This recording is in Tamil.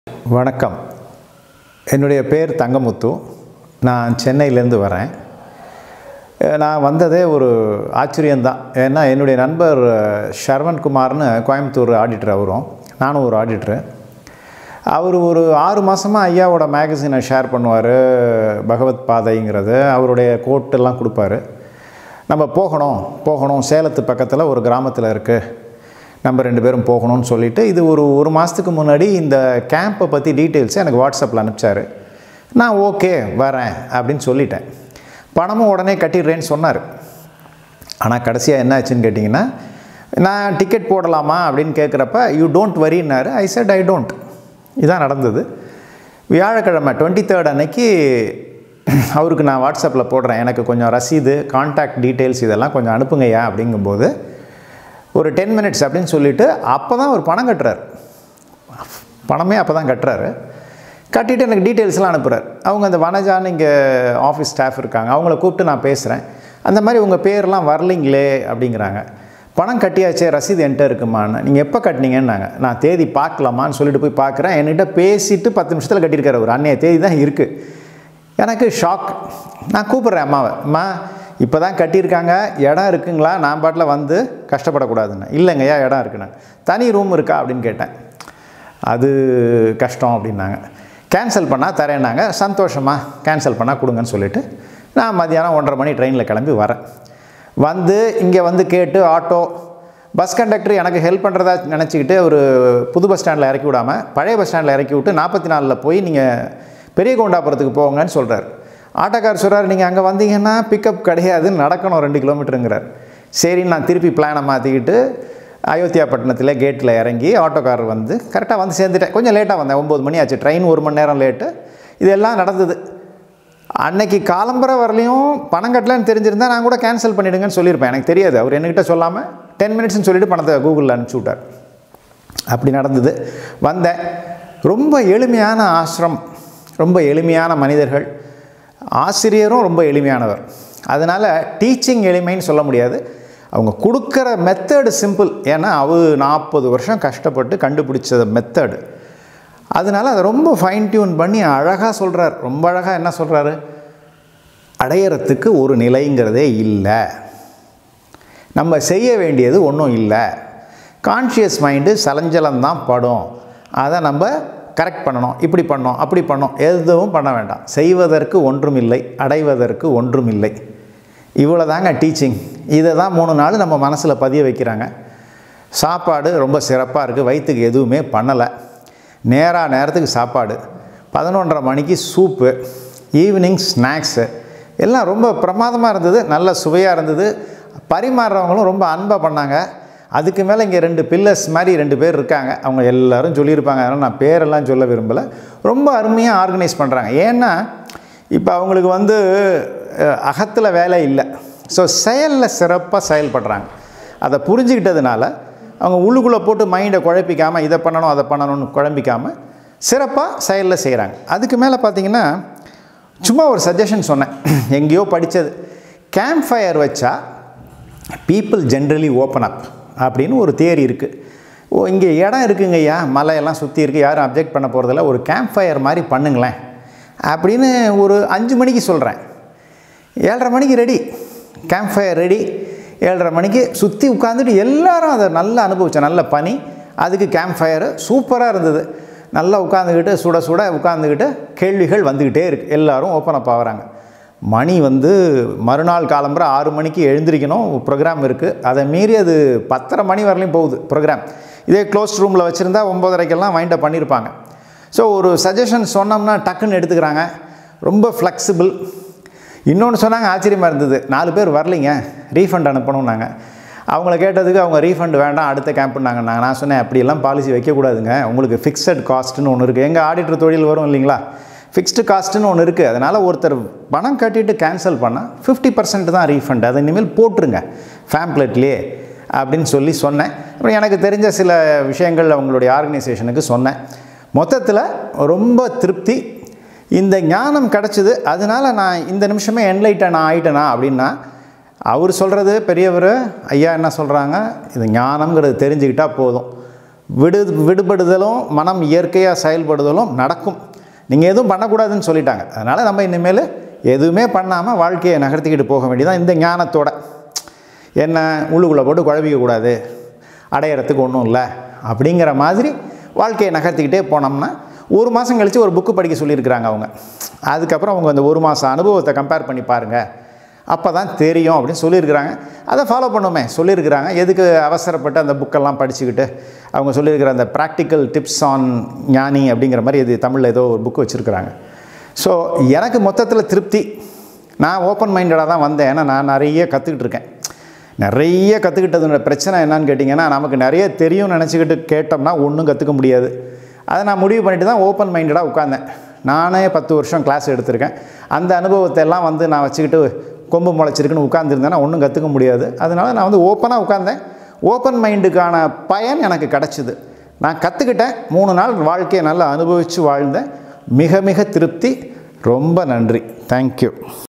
வணக்கம் என்னுடைய பேர் தங்கமுத்து நான் சென்னையிலேருந்து வரேன் அஹ் நான் வந்ததே ஒரு ஆச்சரியம்தான் ஏன்னா என்னுடைய நண்பர் அஹ், ஷரவன் குமார்னு கோயம்புத்தூர் ஆடிட்டர் அவரும் நானும் ஒரு ஆடிட்டரு அவர் ஒரு ஆறு மாதமாக ஐயாவோட மேகசினை ஷேர் பண்ணுவார் பகவத் பாதைங்கிறது அவருடைய கோட்டெல்லாம் கொடுப்பாரு நம்ம போகணும் போகணும் சேலத்து பக்கத்தில் ஒரு கிராமத்தில் இருக்குது நம்ம ரெண்டு பேரும் போகணும்னு சொல்லிட்டு இது ஒரு ஒரு மாதத்துக்கு முன்னாடி இந்த கேம்பை பற்றி டீட்டெயில்ஸ் எனக்கு வாட்ஸ்அப்பில் அனுப்பிச்சாரு நான் ஓகே வரேன் அப்படின்னு சொல்லிட்டேன் பணமும் உடனே கட்டிடுறேன்னு சொன்னார் ஆனால் கடைசியாக என்ன ஆச்சுன்னு கேட்டிங்கன்னா நான் டிக்கெட் போடலாமா அப்படின்னு கேட்குறப்ப யூ டோன்ட் வரின்னாரு ஐ செட் ஐ டோன்ட் இதான் நடந்தது வியாழக்கிழமை டுவெண்ட்டி தேர்ட் அன்னைக்கு அவருக்கு நான் வாட்ஸ்அப்பில் போடுறேன் எனக்கு கொஞ்சம் ரசீது கான்டாக்ட் டீட்டெயில்ஸ் இதெல்லாம் கொஞ்சம் அனுப்புங்கய்யா அப்படிங்கும்போது ஒரு டென் மினிட்ஸ் அப்படின்னு சொல்லிவிட்டு அப்போ தான் ஒரு பணம் கட்டுறாரு பணமே அப்போ தான் கட்டுறாரு கட்டிட்டு எனக்கு டீட்டெயில்ஸ்லாம் அனுப்புகிறார் அவங்க அந்த வனஜான்னு இங்கே ஆஃபீஸ் ஸ்டாஃப் இருக்காங்க அவங்கள கூப்பிட்டு நான் பேசுகிறேன் அந்த மாதிரி உங்கள் பேர்லாம் வரலிங்களே அப்படிங்கிறாங்க பணம் கட்டியாச்சே ரசீது என்கிட்ட இருக்குமான்னு நீங்கள் எப்போ கட்டினீங்கன்னாங்க நான் தேதி பார்க்கலாமான்னு சொல்லிட்டு போய் பார்க்குறேன் என்கிட்ட பேசிட்டு பத்து நிமிஷத்தில் கட்டியிருக்காரு ஒரு அன்னைய தேதி தான் இருக்குது எனக்கு ஷாக் நான் கூப்பிட்றேன் அம்மாவை அம்மா இப்போ தான் கட்டியிருக்காங்க இடம் இருக்குங்களா நான் பாட்டில் வந்து கஷ்டப்படக்கூடாதுன்னு இல்லைங்கய்யா இடம் இருக்குண்ணா தனி ரூம் இருக்கா அப்படின்னு கேட்டேன் அது கஷ்டம் அப்படின்னாங்க கேன்சல் பண்ணால் தரேன்னாங்க சந்தோஷமா கேன்சல் பண்ணால் கொடுங்கன்னு சொல்லிவிட்டு நான் மத்தியானம் ஒன்றரை மணி ட்ரெயினில் கிளம்பி வரேன் வந்து இங்கே வந்து கேட்டு ஆட்டோ பஸ் கண்டக்டர் எனக்கு ஹெல்ப் பண்ணுறதா நினச்சிக்கிட்டு ஒரு புது பஸ் ஸ்டாண்டில் இறக்கி விடாமல் பழைய பஸ் ஸ்டாண்டில் இறக்கி விட்டு நாற்பத்தி நாலில் போய் நீங்கள் பெரிய கொண்டாபுரத்துக்கு போங்கன்னு சொல்கிறார் ஆட்டோக்கார் சொல்கிறார் நீங்கள் அங்கே வந்தீங்கன்னா பிக்கப் கிடையாது நடக்கணும் ரெண்டு கிலோமீட்டருங்கிறார் சரின்னு நான் திருப்பி பிளானை மாற்றிக்கிட்டு அயோத்தியாப்பட்டினத்தில் கேட்டில் இறங்கி ஆட்டோக்காரர் வந்து கரெக்டாக வந்து சேர்ந்துட்டேன் கொஞ்சம் லேட்டாக வந்தேன் ஒம்பது மணி ஆச்சு ட்ரெயின் ஒரு மணி நேரம் லேட்டு இதெல்லாம் நடந்தது அன்னைக்கு காலம்பரை வரலையும் பணம் கட்டலன்னு தெரிஞ்சிருந்தா நான் கூட கேன்சல் பண்ணிவிடுங்கன்னு சொல்லியிருப்பேன் எனக்கு தெரியாது அவர் என்கிட்ட சொல்லாமல் டென் மினிட்ஸ்னு சொல்லிட்டு பணத்தை கூகுளில் அனுப்பிச்சி விட்டார் அப்படி நடந்தது வந்தேன் ரொம்ப எளிமையான ஆசிரம் ரொம்ப எளிமையான மனிதர்கள் ஆசிரியரும் ரொம்ப எளிமையானவர் அதனால் டீச்சிங் எளிமைன்னு சொல்ல முடியாது அவங்க கொடுக்குற மெத்தடு சிம்பிள் ஏன்னா அவர் நாற்பது வருஷம் கஷ்டப்பட்டு கண்டுபிடிச்ச மெத்தடு அதனால் அதை ரொம்ப ஃபைன் டியூன் பண்ணி அழகாக சொல்கிறார் ரொம்ப அழகாக என்ன சொல்கிறாரு அடையிறதுக்கு ஒரு நிலைங்கிறதே இல்லை நம்ம செய்ய வேண்டியது ஒன்றும் இல்லை கான்ஷியஸ் மைண்டு சலஞ்சலம்தான் படும் அதை நம்ம கரெக்ட் பண்ணணும் இப்படி பண்ணோம் அப்படி பண்ணோம் எதுவும் பண்ண வேண்டாம் செய்வதற்கு ஒன்றும் இல்லை அடைவதற்கு ஒன்றும் இல்லை இவ்வளோ தாங்க டீச்சிங் இதை தான் மூணு நாள் நம்ம மனசில் பதிய வைக்கிறாங்க சாப்பாடு ரொம்ப சிறப்பாக இருக்குது வயிற்றுக்கு எதுவுமே பண்ணலை நேராக நேரத்துக்கு சாப்பாடு பதினொன்றரை மணிக்கு சூப்பு ஈவினிங் ஸ்நாக்ஸு எல்லாம் ரொம்ப பிரமாதமாக இருந்தது நல்ல சுவையாக இருந்தது பரிமாறுறவங்களும் ரொம்ப அன்பாக பண்ணாங்க அதுக்கு மேலே இங்கே ரெண்டு பில்லர்ஸ் மாதிரி ரெண்டு பேர் இருக்காங்க அவங்க எல்லாரும் சொல்லியிருப்பாங்க அதனால் நான் பேரெல்லாம் சொல்ல விரும்பலை ரொம்ப அருமையாக ஆர்கனைஸ் பண்ணுறாங்க ஏன்னா இப்போ அவங்களுக்கு வந்து அகத்தில் வேலை இல்லை ஸோ செயலில் சிறப்பாக செயல்படுறாங்க அதை புரிஞ்சுக்கிட்டதுனால அவங்க உள்ளுக்குள்ளே போட்டு மைண்டை குழப்பிக்காமல் இதை பண்ணணும் அதை பண்ணணும்னு குழம்பிக்காமல் சிறப்பாக செயலில் செய்கிறாங்க அதுக்கு மேலே பார்த்தீங்கன்னா சும்மா ஒரு சஜஷன் சொன்னேன் எங்கேயோ படித்தது கேம்ப் ஃபயர் வச்சா பீப்புள் ஜென்ரலி ஓப்பன் அப் அப்படின்னு ஒரு தியரி இருக்குது ஓ இங்கே இடம் இருக்குங்கய்யா மலையெல்லாம் சுற்றி இருக்குது யாரும் அப்ஜெக்ட் பண்ண போகிறதில்ல ஒரு கேம்ப் ஃபயர் மாதிரி பண்ணுங்களேன் அப்படின்னு ஒரு அஞ்சு மணிக்கு சொல்கிறேன் ஏழரை மணிக்கு ரெடி கேம்ப் ஃபயர் ரெடி ஏழரை மணிக்கு சுற்றி உட்காந்துட்டு எல்லாரும் அதை நல்லா அனுபவித்தோம் நல்ல பனி அதுக்கு கேம்ப் ஃபயரு சூப்பராக இருந்தது நல்லா உட்காந்துக்கிட்டு சுட சுட உட்காந்துக்கிட்டு கேள்விகள் வந்துக்கிட்டே இருக்குது எல்லோரும் ஓப்பன் அப் ஆகிறாங்க மணி வந்து மறுநாள் காலம்புற ஆறு மணிக்கு எழுந்திரிக்கணும் ப்ரோக்ராம் இருக்குது அதை மீறி அது பத்தரை மணி வரலையும் போகுது ப்ரோக்ராம் இதே க்ளோஸ் ரூமில் வச்சுருந்தா ஒம்பதரைக்கெல்லாம் வைண்ட் அப் பண்ணியிருப்பாங்க ஸோ ஒரு சஜஷன் சொன்னோம்னா டக்குன்னு எடுத்துக்கிறாங்க ரொம்ப ஃப்ளெக்சிபிள் இன்னொன்று சொன்னாங்க ஆச்சரியமாக இருந்தது நாலு பேர் வரலைங்க ரீஃபண்ட் அனுப்பணும்னாங்க அவங்கள கேட்டதுக்கு அவங்க ரீஃபண்ட் வேண்டாம் அடுத்த கேம்ப்புனாங்க நான் நான் சொன்னேன் அப்படியெல்லாம் பாலிசி வைக்கக்கூடாதுங்க உங்களுக்கு ஃபிக்ஸட் காஸ்ட்டுன்னு ஒன்று இருக்குது எங்கள் ஆடிட்டர் தொழில் வரும் இல்லைங்களா ஃபிக்ஸ்டு காஸ்ட்டுன்னு ஒன்று இருக்குது அதனால் ஒருத்தர் பணம் கட்டிட்டு கேன்சல் பண்ணால் ஃபிஃப்டி பர்சன்ட் தான் ரீஃபண்ட் அதை இனிமேல் போட்டுருங்க ஃபேம்ப்ளெட்லேயே அப்படின்னு சொல்லி சொன்னேன் அப்புறம் எனக்கு தெரிஞ்ச சில விஷயங்கள் அவங்களுடைய ஆர்கனைசேஷனுக்கு சொன்னேன் மொத்தத்தில் ரொம்ப திருப்தி இந்த ஞானம் கிடச்சிது அதனால் நான் இந்த நிமிஷமே என்லைட்டன் ஆகிட்டேனா அப்படின்னா அவர் சொல்கிறது பெரியவர் ஐயா என்ன சொல்கிறாங்க இது ஞானம்ங்கிறது தெரிஞ்சுக்கிட்டால் போதும் விடு விடுபடுதலும் மனம் இயற்கையாக செயல்படுதலும் நடக்கும் நீங்கள் எதுவும் பண்ணக்கூடாதுன்னு சொல்லிட்டாங்க அதனால் நம்ம இனிமேல் எதுவுமே பண்ணாமல் வாழ்க்கையை நகர்த்திக்கிட்டு போக வேண்டியதான் இந்த ஞானத்தோட என்ன உள்ளுக்குள்ளே போட்டு குழப்பிக்க கூடாது அடையிறதுக்கு ஒன்றும் இல்லை அப்படிங்கிற மாதிரி வாழ்க்கையை நகர்த்திக்கிட்டே போனோம்னா ஒரு மாதம் கழித்து ஒரு புக்கு படிக்க சொல்லியிருக்கிறாங்க அவங்க அதுக்கப்புறம் அவங்க அந்த ஒரு மாதம் அனுபவத்தை கம்பேர் பண்ணி பாருங்கள் அப்போ தான் தெரியும் அப்படின்னு சொல்லியிருக்கிறாங்க அதை ஃபாலோ பண்ணுமே சொல்லியிருக்கிறாங்க எதுக்கு அவசரப்பட்டு அந்த புக்கெல்லாம் படிச்சுக்கிட்டு அவங்க சொல்லியிருக்கிற அந்த ப்ராக்டிக்கல் டிப்ஸ் ஆன் ஞானி அப்படிங்கிற மாதிரி இது தமிழில் ஏதோ ஒரு புக்கு வச்சுருக்கிறாங்க ஸோ எனக்கு மொத்தத்தில் திருப்தி நான் ஓப்பன் மைண்டடாக தான் வந்தேன் ஏன்னா நான் நிறைய கற்றுக்கிட்டு இருக்கேன் நிறைய கற்றுக்கிட்டதோட பிரச்சனை என்னன்னு கேட்டிங்கன்னா நமக்கு நிறைய தெரியும்னு நினச்சிக்கிட்டு கேட்டோம்னா ஒன்றும் கற்றுக்க முடியாது அதை நான் முடிவு பண்ணிட்டு தான் ஓப்பன் மைண்டடாக உட்காந்தேன் நானே பத்து வருஷம் கிளாஸ் எடுத்திருக்கேன் அந்த அனுபவத்தை எல்லாம் வந்து நான் வச்சுக்கிட்டு கொம்பு முளைச்சிருக்குன்னு உட்காந்துருந்தேன்னா ஒன்றும் கற்றுக்க முடியாது அதனால் நான் வந்து ஓப்பனாக உட்காந்தேன் ஓப்பன் மைண்டுக்கான பயன் எனக்கு கிடச்சிது நான் கற்றுக்கிட்டேன் மூணு நாள் வாழ்க்கையை நல்லா அனுபவித்து வாழ்ந்தேன் மிக மிக திருப்தி ரொம்ப நன்றி தேங்க்யூ